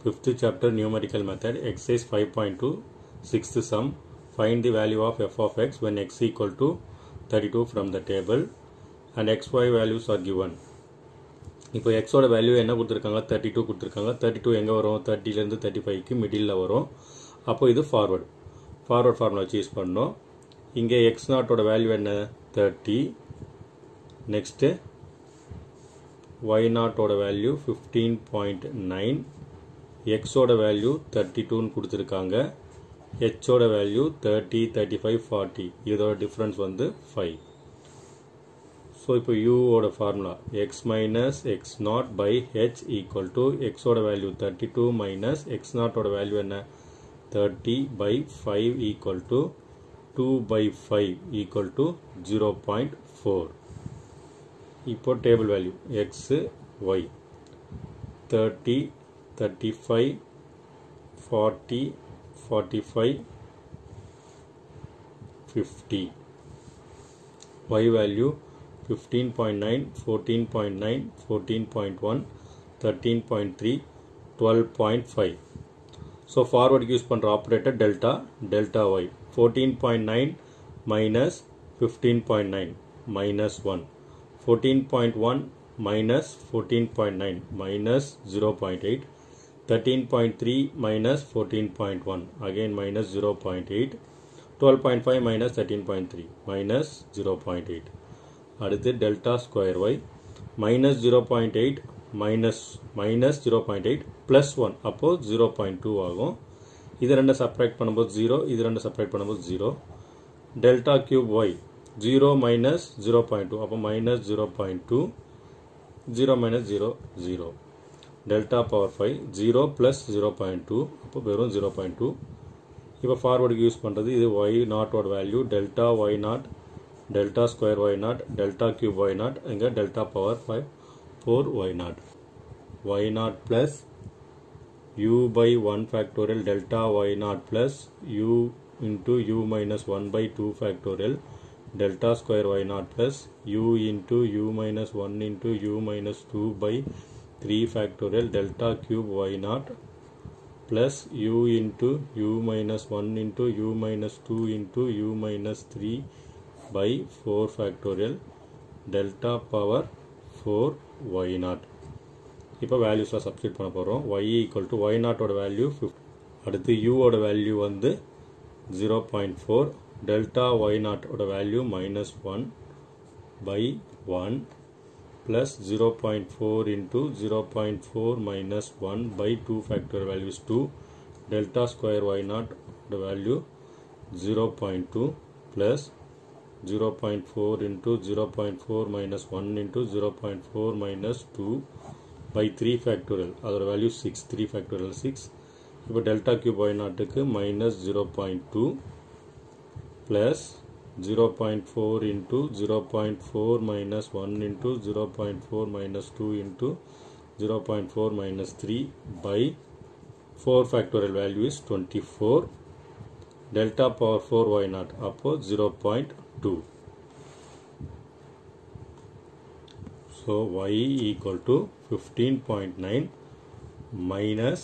Fifth chapter numerical method exercise 5.2 sixth sum find the value of f of x when x equal to 32 from the table and xy values are given இப்போ எக்ஸோட value என்ன கொடுத்துருக்காங்க thirty two கொடுத்துருக்காங்க thirty two எங்கே வரும் தேர்ட்டிலேருந்து thirty ஃபைவ்க்கு middle வரும் அப்போ இது ஃபார்வர்டு ஃபார்வர்ட் ஃபார்முலா வச்சு யூஸ் பண்ணோம் இங்கே எக்ஸ் நாட்டோட வேல்யூ என்ன தேர்ட்டி நெக்ஸ்ட்டு ஒய் நாட்டோட வேல்யூ ஃபிஃப்டீன் பாயிண்ட் நைன் எக்ஸோட வேல்யூ தேர்ட்டி டூன்னு கொடுத்துருக்காங்க ஹெச்சோட value thirty thirty five forty இதோட டிஃப்ரென்ஸ் வந்து ஃபைவ் ஸோ இப்போ யூவோட formula X minus X naught by H equal to எக்ஸோட value thirty two minus X நாட்டோட வேல்யூ என்ன thirty by five equal to two by five equal to zero point four இப்போ table value X Y thirty thirty five forty forty five fifty Y value 15.9, 14.9, 14.1, 13.3, 12.5. So forward use பண்ற operator delta, delta y. 14.9 minus 15.9 minus 1. 14.1 minus 14.9 minus 0.8. 13.3 minus 14.1 again minus 0.8. 12.5 minus 13.3 minus 0.8. அடுத்து delta square Y minus zero point eight minus minus zero point eight plus one அப்போது zero point two ஆகும் இது ரெண்டு separate பண்ணும்போது zero இது ரெண்டு separate பண்ணும்போது zero delta cube Y zero minus zero point two அப்போ minus zero point two zero minus zero zero delta power five zero plus zero point two அப்போ வெறும் ஜீரோ பாயிண்ட் டூ இப்போ ஃபார்வர்டுக்கு use பண்ணுறது இது Y நாட்டோட value delta Y naught delta square y naught delta cube y naught இங்க delta power 5 4 y naught y naught plus u by 1 factorial delta y naught plus u into u minus 1 by 2 factorial delta square y naught plus u into u minus 1 into u minus 2 by 3 factorial delta cube y naught plus u into u minus 1 into u minus 2 into u minus 3 by 4 factorial delta power 4 y naught இப்போ வேல்யூஸில் substitute பண்ண போகிறோம் y equal to Y நாட்டோட value fifth அடுத்து யூவோட value வந்து zero point four delta Y நாட்டோட value minus one by one plus zero point four into zero point four minus one by two factor values two delta square Y நாட்டோட value zero point two plus 0.4 into 0.4 minus 1 into 0.4 minus 2 by 3 factorial அதோட வேல்யூ 6 3 factorial 6 இப்போ delta cube Y நாட்டுக்கு minus zero point two plus zero point four into zero point four minus one into zero point four minus two into zero point four minus three by four factorial value is twenty four delta power four Y naught அப்போ zero point 2 so y equal to 15.9 minus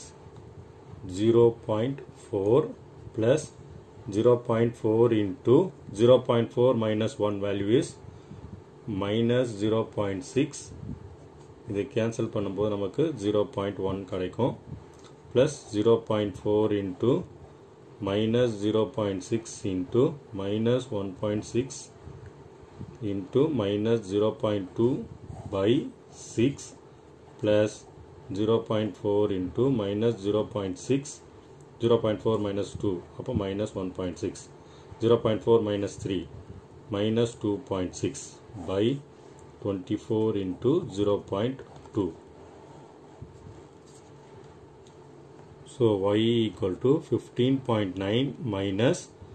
0.4 plus 0.4 into 0.4 minus 1 value is minus 0.6 இதை cancel பண்ணும்போது நமக்கு 0.1 கிடைக்கும் plus 0.4 into minus 0.6 into minus 1.6 into minus 0.2 by 6 plus 0.4 into minus 0.6 0.4 minus 2 அப்போ minus 1.6 0.4 minus 3 minus 2.6 by 24 into 0.2 So y equal to 15.9 minus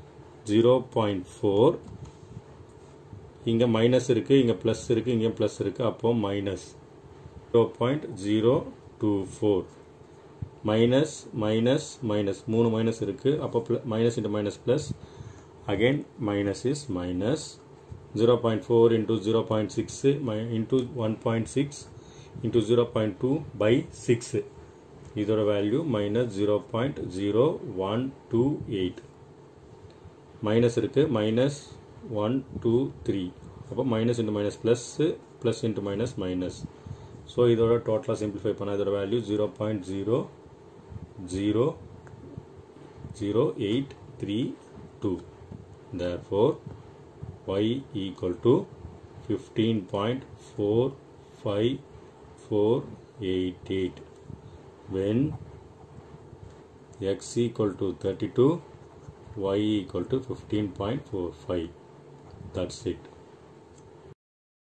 0.4 இங்கே minus இருக்குது இங்கே plus இருக்குது இங்கே ப்ளஸ் இருக்குது அப்போ minus zero point zero two four minus minus minus மூணு minus இருக்குது அப்போ plus minus into minus plus again minus is minus 0.4 into 0.6 my- into 1.6 into 0.2 by 6 இதோட value minus zero point zero one two eight minus இருக்குது minus one two three அப்போ minus into minus plus plus into minus minus so இதோட டோட்டலாக simplify பண்ணால் இதோட value zero point zero zero zero eight three two therefore y equal to 15.45488 when x equal to 32 y equal to 15.45 that's it